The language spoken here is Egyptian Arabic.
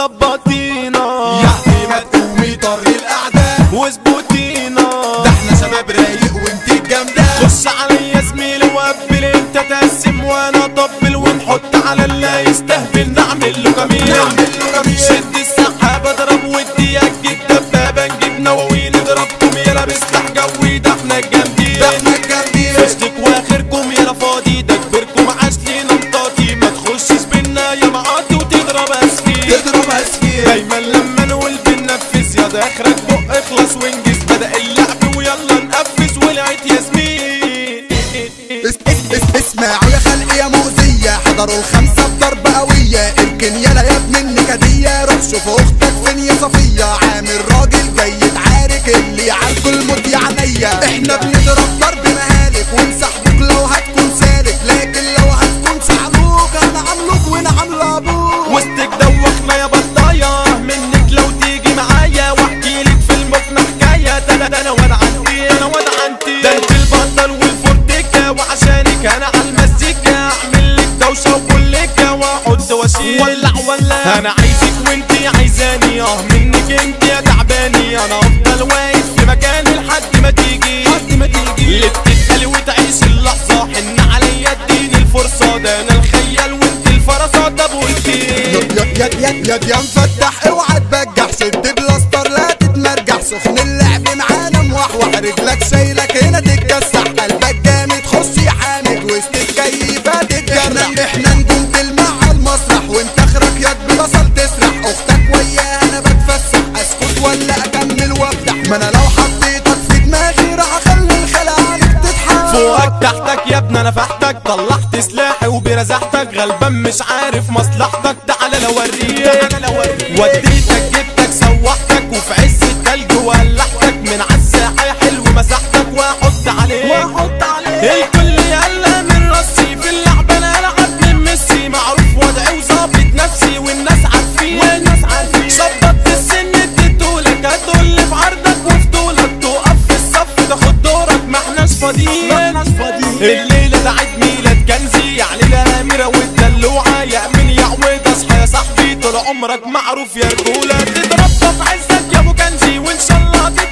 ظبطينا يعني ما تقومي طري الاعداء واظبطينا ده احنا شباب رايق وانت الجامدة خش عليا زميلي وقبل انت تقسم وانا اطبل ونحط على اللي يستهبل نعمل له جميل نعمل له جميل. شد السحابة اضرب ودي اجيب دبابة نجيب نواوي نضربكم يلا بسلاح جوي ده احنا الجامدين ده احنا الجامدين فشتك واخركم يلا فاضي ده كبركم عاش لينا مطاطي ما تخشش بينا يا معاطي وتضرب اسفين تضرب اسفير دايما لما نقول بننفذ يا ده اخرك بق اخلص وانجز بدأ اللعب ويلا نقفز ولعت يا زميل اس اس اس اسمعوا يا خلق يا مؤذية حضروا الخمسة بضربة قوية اركن يلا يا ابن النكدية روح شوف اختك فين يا صفية عامل راجل جاي تعارك اللي عالكل الموت يا عينيا احنا بنضرب ضرب مهالك ونسحبك لو هتكون سالك لكن لو هتكون سحلوك هنعملوك ونعمل ابوك وسطك دوخنا يا بطاية منك لو تيجي معايا واحكي لك في المكنة حكاية ده ده ده انا واد عندي انا واد عندي ده انت البطل والفورتيكا وعشانك انا على المزيكا اعمل لك دوشة وكلكة واحط واشيل ولع ولا انا عايزك وانت عايزاني اه منك انت يا تعباني انا افضل واقف في مكاني لحد ما تيجي لحد ما تيجي اللي بتتقلي وتعيش اللحظة حن عليا اديني الفرصة ده انا الخيال وانت الفرصة ده بقولتي يا يا يا يا يا مفتح اوعى تبجح شد بلاستر لا تتمرجح سخن اللعب معانا موحوح رجلك شايلك هنا تتكسح قلبك جامد خش يا حامد وسط الكيفة تتجرح احنا نجوم تلمع على المسرح وانت اخرك ياك بتصل تسرح اختك وياها انا بتفسح اسكت ولا اكمل وافتح ما انا لو حطيتك في دماغي راح اخلي الخلق عليك تضحك فوقك تحتك يا ابني انا فحتك طلعت سلاحي وبرزحتك غلبان مش عارف مصلحتك تعالى لو اوريك وديتك جبتك سوحتك وفي عز التلج ولحتك من عالساحة يا حلو مسحتك واحط عليك واحط عليك الكل يلا من راسي في اللعبة انا العب من ميسي معروف وضعي وظابط نفسي والناس عارفين والناس عارفين ظبطت السن اديتهولك هتقول في عرضك وفي طولك تقف في الصف تاخد دورك ما احناش فاضيين ما احناش فاضيين الليلة ده عيد ميلاد كنزي يعني الاميرة والدلوعة يا امين يا عويد اصحى يا صاحبي طول عمرك معروف يا رجولة تضرب في عزك يا ابو كنزي وان شاء الله